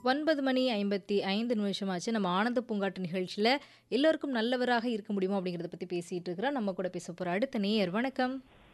ஒன்பது மணி ஐம்பத்தி ஐந்து நிமிஷமாச்சு நம்ம ஆனந்த பூங்காட்டு நிகழ்ச்சியில் எல்லோருக்கும் நல்லவராக இருக்க முடியுமா அப்படிங்கிறத பற்றி பேசிகிட்டு இருக்கிறோம் நம்ம கூட பேச போகிற அடுத்த நேயர் வணக்கம்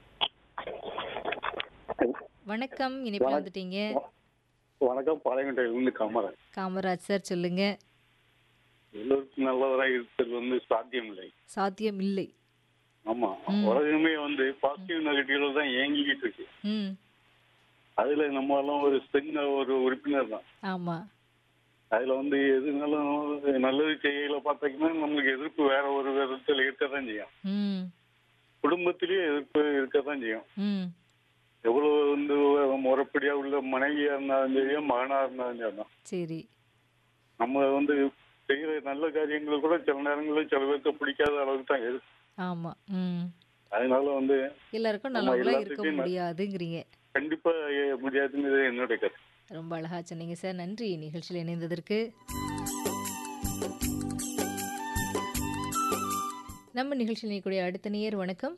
வணக்கம் இனிப்பில் வந்துட்டீங்க வணக்கம் பாளையங்கோட்டையிலிருந்து காமராஜ் காமராஜ் சார் சொல்லுங்க எல்லோருக்கும் நல்லவராக இருப்பது வந்து சாத்தியம் இல்லை சாத்தியம் இல்லை ஆமா உலகமே வந்து பாசிட்டிவ் நெகட்டிவ்ல தான் இயங்கிக்கிட்டு இருக்கு ம் அதுல நம்ம எல்லாம் ஒரு சின்ன ஒரு உறுப்பினர் தான் ஆமாம் அதுல வந்து எதுனாலும் நல்லது செய்யல பார்த்தீங்கன்னா நம்மளுக்கு எதிர்ப்பு வேற ஒரு விதத்துல இருக்கதான் செய்யும் ம் குடும்பத்திலேயே எதிர்ப்பு இருக்கதான் செய்யும் ம் எவ்வளவு வந்து முறைப்படியா உள்ள மனைவியா இருந்தாலும் சரி மகனா இருந்தாலும் சரி தான் சரி நம்ம வந்து செய்யற நல்ல காரியங்கள் கூட சில நேரங்களில் சில பேருக்கு பிடிக்காத அளவுக்கு தான் இருக்கு ஆமாம் ம் அதனால வந்து எல்லாருக்கும் நம்ம நல்லவங்களா இருக்க எல்லாத்துக்கும் ந- முடியாதுங்கிறீங்க கண்டிப்பா எ- முடியாதுங்கிறது என்னுடைய கருத்து ரொம்ப அழகா சொன்னீங்க சார் நன்றி நிகழ்ச்சியில் இணைந்ததற்கு நம்ம நிகழ்ச்சியில் இணையக்கூடிய அடுத்த நேயர் வணக்கம்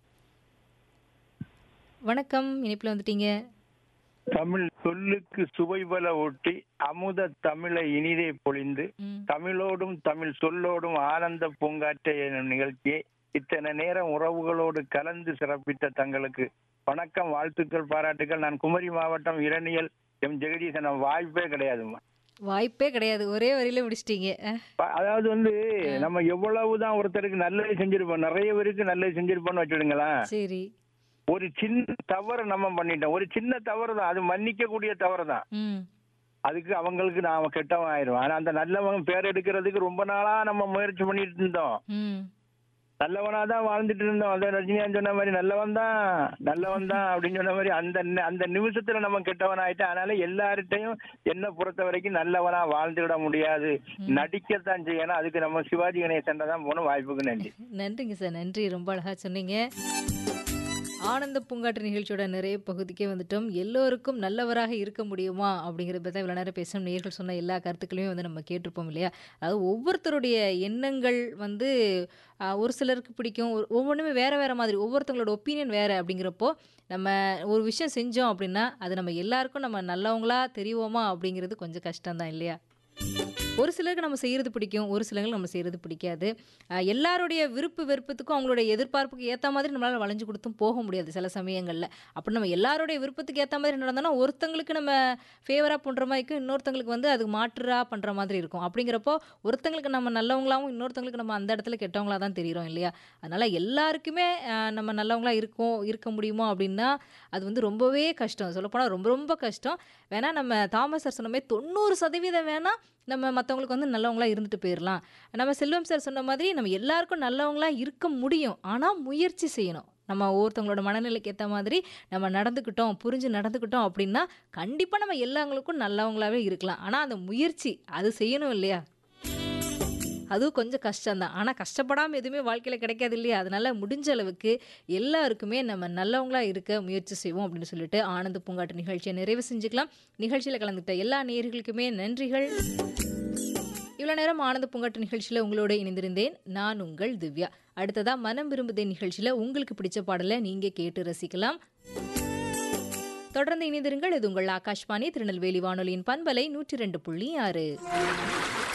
வணக்கம் இணைப்பில் வந்துட்டீங்க தமிழ் சொல்லுக்கு சுவைபல ஒட்டி அமுத தமிழை இனிதே பொழிந்து ம் தமிழோடும் தமிழ் சொல்லோடும் ஆனந்த பூங்காற்றை எனும் நிகழ்ச்சியை இத்தனை நேரம் உறவுகளோடு கலந்து சிறப்பித்த தங்களுக்கு வணக்கம் வாழ்த்துக்கள் பாராட்டுக்கள் நான் குமரி மாவட்டம் இரணியல் எம் ஜெகதீசன் வாய்ப்பே கிடையாதும்மா வாய்ப்பே கிடையாது ஒரே வரியில முடிச்சிட்டீங்க அஹ், ப- அதாவது வந்து நம்ம எவ்வளவுதான் ஒருத்தருக்கு நல்லது செஞ்சிருப்போம் நிறைய பேருக்கு நல்லது செஞ்சிருப்போம்னு வச்சுடுங்களேன் சரி ஒரு சின்ன தவறு நம்ம பண்ணிட்டோம் ஒரு சின்ன தவறு தான் அது மன்னிக்க கூடிய தவறு தான் ம் அதுக்கு அவங்களுக்கு நாம கெட்டவன் ஆயிரும் ஆனா அந்த நல்லவன் பேர் எடுக்கிறதுக்கு ரொம்ப நாளா நம்ம முயற்சி பண்ணிட்டு இருந்தோம் ம் நல்லவனா தான் வாழ்ந்துட்டு இருந்தோம் அந்த ரஜினிகாந்த் சொன்ன மாதிரி நல்லவன் தான் நல்லவன் தான் அப்படின்னு சொன்ன மாதிரி அந்த நி- அந்த நிமிஷத்துல நம்ம கெட்டவன் ஆயிட்டோம் அதனால எல்லார்கிட்டையும் என்ன பொறுத்த வரைக்கும் நல்லவனா வாழ்ந்துவிட முடியாது நடிக்கத்தான் செய்யணும் அதுக்கு நம்ம சிவாஜி கணேசன் தான் போகணும் வாய்ப்புக்கு நன்றி நன்றிங்க சார் நன்றி ரொம்ப அழகா சொன்னீங்க ஆனந்த பூங்காற்று நிகழ்ச்சியோட நிறைய பகுதிக்கே வந்துட்டோம் எல்லோருக்கும் நல்லவராக இருக்க முடியுமா அப்படிங்கிறத பற்றி இவ்வளோ நேரம் பேசணும் நேர்கள் சொன்ன எல்லா கருத்துக்களையும் வந்து நம்ம கேட்டிருப்போம் இல்லையா அதாவது ஒவ்வொருத்தருடைய எண்ணங்கள் வந்து ஆஹ், ஒரு சிலருக்கு பிடிக்கும் ஒரு- ஒவ்வொன்றுமே வேற வேற மாதிரி ஒவ்வொருத்தங்களோட ஒப்பீனியன் வேற அப்படிங்கிறப்போ நம்ம ஒரு விஷயம் செஞ்சோம் அப்படின்னா அது நம்ம எல்லாருக்கும் நம்ம நல்லவங்களா தெரிவோமா அப்படிங்கிறது கொஞ்சம் கஷ்டம்தான் இல்லையா ஒரு சிலருக்கு நம்ம செய்கிறது பிடிக்கும் ஒரு சிலருக்கு நம்ம செய்கிறது பிடிக்காது அஹ் எல்லாருடைய விருப்பு வெறுப்பத்துக்கும் அவங்களுடைய எதிர்பார்ப்புக்கு ஏற்ற மாதிரி நம்மளால் வளைஞ்சு கொடுத்தும் போக முடியாது சில சமயங்களில் அப்படி நம்ம எல்லாருடைய விருப்பத்துக்கு ஏற்ற மாதிரி நடந்தோம்னா ஒருத்தங்களுக்கு நம்ம ஃபேவராக பண்ணுற மாதிரி இருக்கும் இன்னொருத்தங்களுக்கு வந்து அது மாற்றுறா பண்ணுற மாதிரி இருக்கும் அப்படிங்கிறப்போ ஒருத்தங்களுக்கு நம்ம நல்லவங்களாவும் இன்னொருத்தங்களுக்கு நம்ம அந்த இடத்துல கெட்டவங்களா தான் தெரிகிறோம் இல்லையா அதனால் எல்லாருக்குமே அஹ், நம்ம நல்லவங்களா இருக்கோம் இருக்க முடியுமா அப்படின்னா அது வந்து ரொம்பவே கஷ்டம் சொல்லப்போனால் ரொம்ப ரொம்ப கஷ்டம் வேணா நம்ம தாமஸ் சார் சொன்ன மாதிரி தொண்ணூறு சதவீதம் வேணா நம்ம மற்றவங்களுக்கு வந்து நல்லவங்களா இருந்துட்டு போயிடலாம் நம்ம செல்வம் சார் சொன்ன மாதிரி நம்ம எல்லாருக்கும் நல்லவங்களா இருக்க முடியும் ஆனால் முயற்சி செய்யணும் நம்ம ஒவ்வொருத்தவங்களோட மனநிலைக்கு ஏற்ற மாதிரி நம்ம நடந்துக்கிட்டோம் புரிஞ்சு நடந்துக்கிட்டோம் அப்படின்னா கண்டிப்பாக நம்ம எல்லாங்களுக்கும் நல்லவங்களாவே இருக்கலாம் ஆனால் அந்த முயற்சி அது செய்யணும் இல்லையா அதுவும் கொஞ்சம் கஷ்டம்தான் ஆனால் கஷ்டப்படாமல் எதுவுமே வாழ்க்கையில் கிடைக்காது இல்லையா அதனால முடிஞ்ச அளவுக்கு எல்லாருக்குமே நம்ம நல்லவங்களா இருக்க முயற்சி செய்வோம் அப்படின்னு சொல்லிட்டு ஆனந்த பூங்காட்டு நிகழ்ச்சியை நிறைவு செஞ்சுக்கலாம் நிகழ்ச்சியில் கலந்துக்கிட்ட எல்லா நேயர்களுக்குமே நன்றிகள் இவ்வளோ நேரம் ஆனந்த பூங்காட்டு நிகழ்ச்சியில் உங்களோட இணைந்திருந்தேன் நான் உங்கள் திவ்யா அடுத்ததா மனம் விரும்புதே நிகழ்ச்சியில் உங்களுக்கு பிடிச்ச பாடலை நீங்கள் கேட்டு ரசிக்கலாம் தொடர்ந்து இணைந்திருங்கள் இது உங்கள் ஆகாஷ்வாணி திருநெல்வேலி வானொலியின் பண்பலை நூற்றி ரெண்டு புள்ளி ஆறு